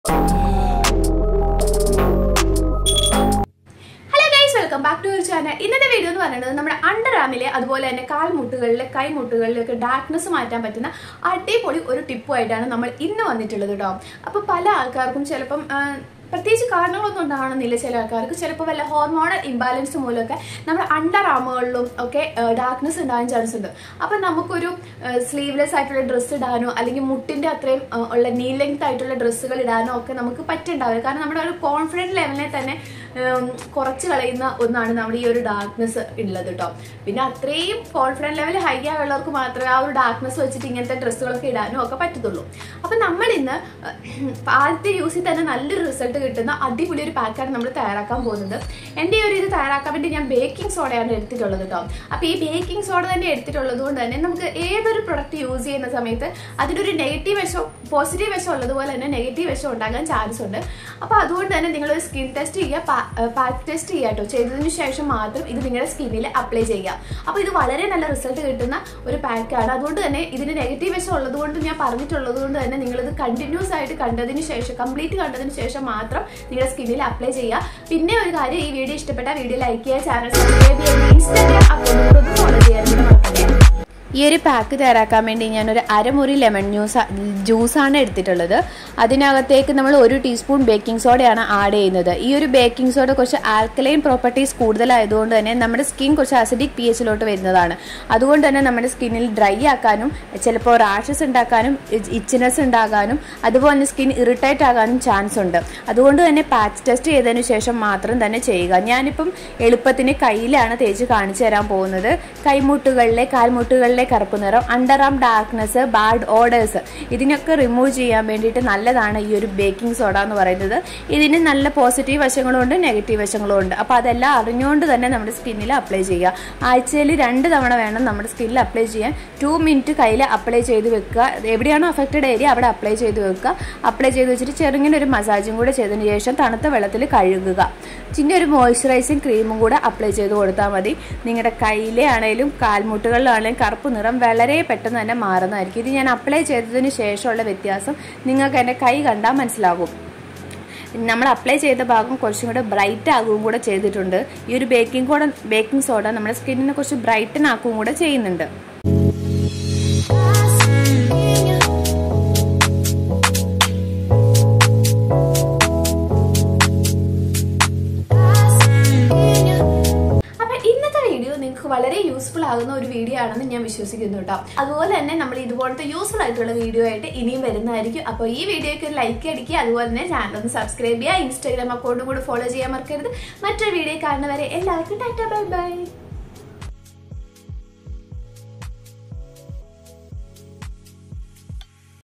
hello guys welcome back to your channel ഇന്നത്തെ video എന്ന് പറയുന്നത് നമ്മുടെ അണ്ടർ ആമിലെ അതുപോലെ തന്നെ കാൽമുട്ടുകളിലെ കൈമുട്ടുകളിലൊക്കെ ഡാർക്ക്നെസ് മാറ്റാൻ പറ്റുന്ന അടിപൊളി ഒരു ടിപ്പുമായിട്ടാണ് നമ്മൾ ഇന്ന് വന്നിട്ടുള്ളത് കേട്ടോ അപ്പോൾ പല ആൾക്കാർക്കും ചിലപ്പം ആ, പ്രത്യേകിച്ച് കാരണങ്ങളൊന്നും ഉണ്ടാകണമെന്നില്ല ചില ആൾക്കാർക്ക് ചിലപ്പോൾ വല്ല ഹോർമോണൽ ഇംബാലൻസ് മൂലമൊക്കെ നമ്മുടെ അണ്ടർ ആമുകളിലും ഒക്കെ ഡാർക്ക്നെസ് ഉണ്ടാകാൻ ചാൻസ് ഉണ്ട് അപ്പം നമുക്കൊരു സ്ലീവ്ലെസ് ആയിട്ടുള്ള ഡ്രസ്സ് ഇടാനോ അല്ലെങ്കിൽ മുട്ടിൻ്റെ അത്രയും ആ, ഉള്ള നീ ലെങ്ത് ആയിട്ടുള്ള ഡ്രസ്സുകൾ ഇടാനോ ഒക്കെ നമുക്ക് പറ്റുണ്ടാവില്ല കാരണം നമ്മുടെ ഒരു കോൺഫിഡൻറ്റ് ലെവലിനെ തന്നെ ഉം, കുറച്ച് കളയുന്ന ഒന്നാണ് നമ്മുടെ ഈ ഒരു ഡാർക്ക്നെസ് ഉള്ളത് കേട്ടോ പിന്നെ അത്രയും കോൺഫിഡൻറ്റ് ലെവൽ ഹൈ ആയുള്ളവർക്ക് മാത്രമേ ആ ഒരു ഡാർക്ക്നെസ് വെച്ചിട്ട് ഇങ്ങനത്തെ ഡ്രസ്സുകളൊക്കെ ഇടാനും ഒക്കെ പറ്റത്തുള്ളൂ അപ്പം നമ്മൾ ഇന്ന് ആദ്യത്തെ യൂസിൽ തന്നെ നല്ലൊരു റിസൾട്ട് കിട്ടുന്ന അടിപൊളി ഒരു പാക്കാണ് നമ്മൾ തയ്യാറാക്കാൻ പോകുന്നത് എൻ്റെ ഈ ഒരു ഇത് തയ്യാറാക്കാൻ വേണ്ടി ഞാൻ ബേക്കിംഗ് സോഡയാണ് എടുത്തിട്ടുള്ളത് കേട്ടോ അപ്പോൾ ഈ ബേക്കിംഗ് സോഡ തന്നെ എടുത്തിട്ടുള്ളത് കൊണ്ട് തന്നെ നമുക്ക് ഏതൊരു പ്രൊഡക്റ്റ് യൂസ് ചെയ്യുന്ന സമയത്ത് അതിനൊരു നെഗറ്റീവ് വശം പോസിറ്റീവ് വശം ഉള്ളതുപോലെ തന്നെ നെഗറ്റീവ് വശം ഉണ്ടാകാൻ ചാൻസ് ഉണ്ട് അപ്പോൾ അതുകൊണ്ട് തന്നെ നിങ്ങളൊരു സ്കിൻ ടെസ്റ്റ് ചെയ്യുക പാക്ക് ടെസ്റ്റ് ചെയ്യുക കേട്ടോ ചെയ്തതിന് ശേഷം മാത്രം ഇത് നിങ്ങളുടെ സ്കിന്നിൽ അപ്ലൈ ചെയ്യുക അപ്പോൾ ഇത് വളരെ നല്ല റിസൾട്ട് കിട്ടുന്ന ഒരു പാക്കാണ് അതുകൊണ്ട് തന്നെ ഇതിന് നെഗറ്റീവ് വശം ഉള്ളതുകൊണ്ട് ഞാൻ പറഞ്ഞിട്ടുള്ളത് കൊണ്ട് തന്നെ നിങ്ങളിത് കണ്ടിന്യൂസ് ആയിട്ട് കണ്ടതിന് ശേഷം കംപ്ലീറ്റ് കണ്ടതിന് ശേഷം മാത്രം നിങ്ങളുടെ സ്കിന്നിൽ അപ്ലൈ ചെയ്യുക പിന്നെ ഒരു കാര്യം ഈ വീഡിയോ ഇഷ്ടപ്പെട്ട വീഡിയോ ലൈക്ക് ചെയ്യുക ചാനൽ സബ്സ്ക്രൈബ് ചെയ്യുക ഇൻസ്റ്റാഗ്രാം അക്കൗണ്ട് കൂടെ ഫോളോ ചെയ്യാൻ കൂടെ മറക്കരുത് ഈ ഒരു പാക്ക് തയ്യാറാക്കാൻ വേണ്ടി ഞാനൊരു അരമുറി ലെമൺ ജ്യൂസ് ജ്യൂസാണ് എടുത്തിട്ടുള്ളത് അതിനകത്തേക്ക് നമ്മൾ ഒരു ടീസ്പൂൺ ബേക്കിംഗ് സോഡയാണ് ആഡ് ചെയ്യുന്നത് ഈ ഒരു ബേക്കിംഗ് സോഡ കുറച്ച് ആൽക്കലൈൻ പ്രോപ്പർട്ടീസ് കൂടുതലായതുകൊണ്ട് തന്നെ നമ്മുടെ സ്കിൻ കുറച്ച് അസിഡിക് പി എച്ചിലോട്ട് വരുന്നതാണ് അതുകൊണ്ട് തന്നെ നമ്മുടെ സ്കിന്നിൽ ഡ്രൈ ആക്കാനും ചിലപ്പോൾ റാഷസ് ഉണ്ടാക്കാനും ഇച്ചിനെസ് ഉണ്ടാകാനും അതുപോലെ തന്നെ സ്കിൻ ഇറിറ്റേറ്റ് ആകാനും ചാൻസ് ഉണ്ട് അതുകൊണ്ട് തന്നെ പാച്ച് ടെസ്റ്റ് ചെയ്തതിന് ശേഷം മാത്രം തന്നെ ചെയ്യുക ഞാനിപ്പം എളുപ്പത്തിന് കയ്യിലാണ് തേച്ച് കാണിച്ചു തരാൻ പോകുന്നത് കൈമുട്ടുകളിലെ കാൽമുട്ടുകളിലെ കറുപ്പ് നിറം underarm darkness bad odours ഇതിനൊക്കെ റിമൂവ് ചെയ്യാൻ വേണ്ടിയിട്ട് നല്ലതാണ് ഈ ഒരു ബേക്കിംഗ് സോഡ എന്ന് പറയുന്നത് ഇതിന് നല്ല പോസിറ്റീവ് വശങ്ങളും ഉണ്ട് നെഗറ്റീവ് വശങ്ങളും ഉണ്ട് അപ്പോൾ അതെല്ലാം അറിഞ്ഞുകൊണ്ട് തന്നെ നമ്മുടെ സ്കിന്നിൽ അപ്ലൈ ചെയ്യുക ആഴ്ചയിൽ രണ്ട് തവണ വേണം നമ്മുടെ സ്കിന്നിൽ അപ്ലൈ ചെയ്യാൻ ടു മിനിറ്റ് കയ്യിൽ അപ്ലൈ ചെയ്ത് വെക്കുക എവിടെയാണോ അഫക്റ്റഡ് ഏരിയ അവിടെ അപ്ലൈ ചെയ്ത് വെക്കുക അപ്ലൈ ചെയ്ത് വെച്ചിട്ട് ചെറുങ്ങനെ ഒരു മസാജും കൂടെ ചെയ്തതിന് ശേഷം തണുത്ത വെള്ളത്തിൽ കഴുകുക പിന്നെ ഒരു മോയ്സ്ചറൈസിങ് ക്രീമും കൂടെ അപ്ലൈ ചെയ്ത് കൊടുത്താൽ മതി നിങ്ങളുടെ കയ്യിലെ ആണെങ്കിലും കാൽമുട്ടുകളിലാണെങ്കിലും കറുപ്പ് നിറം വളരെ പെട്ടെന്ന് തന്നെ മാറുന്നതായിരിക്കും ഇത് ഞാൻ അപ്ലൈ ചെയ്തതിന് ശേഷമുള്ള വ്യത്യാസം നിങ്ങൾക്ക് എൻ്റെ കൈ കണ്ടാൽ മനസ്സിലാകും നമ്മൾ അപ്ലൈ ചെയ്ത ഭാഗം കുറച്ചും കൂടെ ബ്രൈറ്റ് ആകുകയും കൂടെ ചെയ്തിട്ടുണ്ട് ഈ ഒരു ബേക്കിംഗ് കൂടെ ബേക്കിംഗ് സോഡ നമ്മുടെ സ്കിന്നിനെ കുറച്ച് ബ്രൈറ്റൻ ആക്കുകയും കൂടെ ചെയ്യുന്നുണ്ട് അപ്പൊ ഇന്നത്തെ വീഡിയോ നിങ്ങൾക്ക് വളരെ യൂസ്ഫുൾ ആകുന്ന ഒരു വീഡിയോ ആണെന്ന് ഞാൻ വിശ്വസിക്കുന്നു കേട്ടോ അതുപോലെ തന്നെ നമ്മൾ ഇതുപോലത്തെ യൂസ്ഫുൾ ആയിട്ടുള്ള വീഡിയോ ആയിട്ട് ഇനിയും വരുന്നതായിരിക്കും അപ്പോൾ ഈ വീഡിയോയ്ക്ക് ഒരു ലൈക്ക് അടിക്കുക അതുപോലെ തന്നെ ചാനൽ ഒന്ന് സബ്സ്ക്രൈബ് ചെയ്യുക ഇൻസ്റ്റാഗ്രാം അക്കൗണ്ടും കൂടെ ഫോളോ ചെയ്യാൻ മറക്കരുത് മറ്റൊരു വീഡിയോ കാണുന്നവരെ എല്ലാവർക്കും ടാറ്റ ബൈ ബൈ